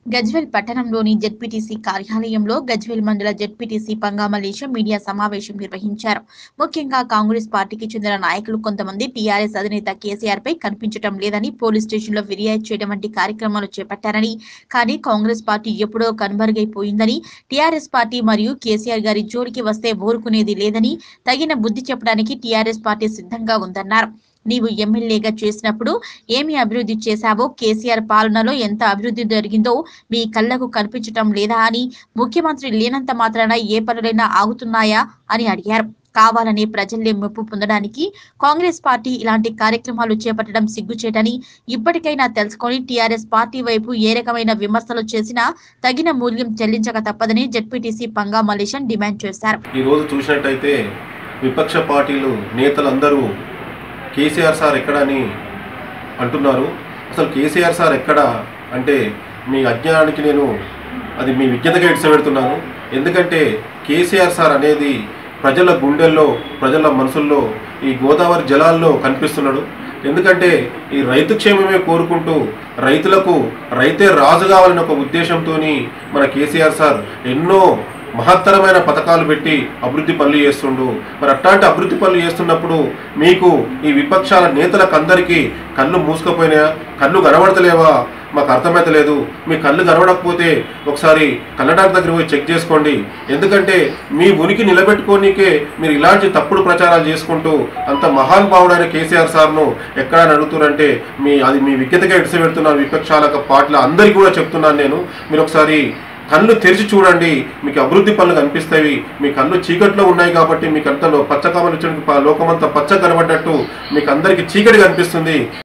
గజ్వేల్ పట్టణంలోని జెడ్పీటీసీ కార్యాలయంలో గజ్వేల్ మండల జెడ్పీటీసీ పంగామలేశం మీడియా సమావేశం నిర్వహించారు ముఖ్యంగా కాంగ్రెస్ పార్టీకి చెందిన నాయకులు కొంతమంది టీఆర్ఎస్ అధినేత కేసీఆర్ పై కనిపించడం లేదని పోలీస్ స్టేషన్లో ఫిర్యాదు చేయడం వంటి కార్యక్రమాలు చేపట్టారని కానీ కాంగ్రెస్ పార్టీ ఎప్పుడో కనుమరుగైపోయిందని టీఆర్ఎస్ పార్టీ మరియు కేసీఆర్ గారి జోడికి వస్తే ఊరుకునేది లేదని తగిన బుద్ధి చెప్పడానికి టీఆర్ఎస్ పార్టీ సిద్ధంగా ఉందన్నారు నీవు ఎమ్మెల్యేగా చేసినప్పుడు ఏమి అభివృద్ధి చేశావో కేసీఆర్ పాలనలో ఎంత అభివృద్ధి జరిగిందో మీ కళ్ళకు కనిపించటం లేదా అని ముఖ్యమంత్రి లేనంత మాత్రాన ఏ పనులైనా ఆగుతున్నాయా అని అడిగారు కావాలని ప్రజల్ని మెప్పు పొందడానికి కాంగ్రెస్ పార్టీ ఇలాంటి కార్యక్రమాలు చేపట్టడం సిగ్గుచేటని ఇప్పటికైనా తెలుసుకొని టీఆర్ఎస్ పార్టీ వైపు ఏ రకమైన విమర్శలు చేసినా తగిన మూల్యం చెల్లించక తప్పదని జెడ్పీటీసీ పంగా మలేషన్ డిమాండ్ చేశారు ఈ రోజు చూసినట్టయితే విపక్ష పార్టీలు నేతలందరూ కేసీఆర్ సార్ ఎక్కడ అని అంటున్నారు అసలు కేసీఆర్ సార్ ఎక్కడ అంటే మీ అజ్ఞానానికి నేను అది మీ విజ్ఞతగా ఇడిసపెడుతున్నాను ఎందుకంటే కేసీఆర్ సార్ అనేది ప్రజల గుండెల్లో ప్రజల మనసుల్లో ఈ గోదావరి జలాల్లో కనిపిస్తున్నాడు ఎందుకంటే ఈ రైతు క్షేమమే కోరుకుంటూ రైతులకు రైతే రాజు కావాలనే ఒక ఉద్దేశంతో మన కేసీఆర్ సార్ ఎన్నో మహత్తరమైన పథకాలు పెట్టి అభివృద్ధి పనులు చేస్తుండు మరి అట్లాంటి అభివృద్ధి పనులు చేస్తున్నప్పుడు మీకు ఈ విపక్షాల నేతలకు అందరికీ కళ్ళు మూసుకుపోయినాయా కళ్ళు కనబడతలేవా మాకు అర్థమైతలేదు మీ కళ్ళు కనబడకపోతే ఒకసారి కళ్ళ డాక్టర్ దగ్గర పోయి చెక్ చేసుకోండి ఎందుకంటే మీ ఉనికి నిలబెట్టుకోనికే మీరు ఇలాంటి తప్పుడు ప్రచారాలు చేసుకుంటూ అంత మహానుభావుడైన కేసీఆర్ సార్ను ఎక్కడ అడుగుతున్నారంటే మీ అది మీ విజ్ఞతగా ఇడిసపెడుతున్న విపక్షాల పార్టీల అందరికీ కూడా చెప్తున్నాను నేను మీరు ఒకసారి కళ్ళు తెరిచి చూడండి మీకు అభివృద్ధి పనులు కనిపిస్తాయి మీ కళ్ళు చీకట్లో ఉన్నాయి కాబట్టి మీకు అంతలో పచ్చకామలు లోకమంతా పచ్చ కనబడ్డట్టు మీకు అందరికీ చీకటి కనిపిస్తుంది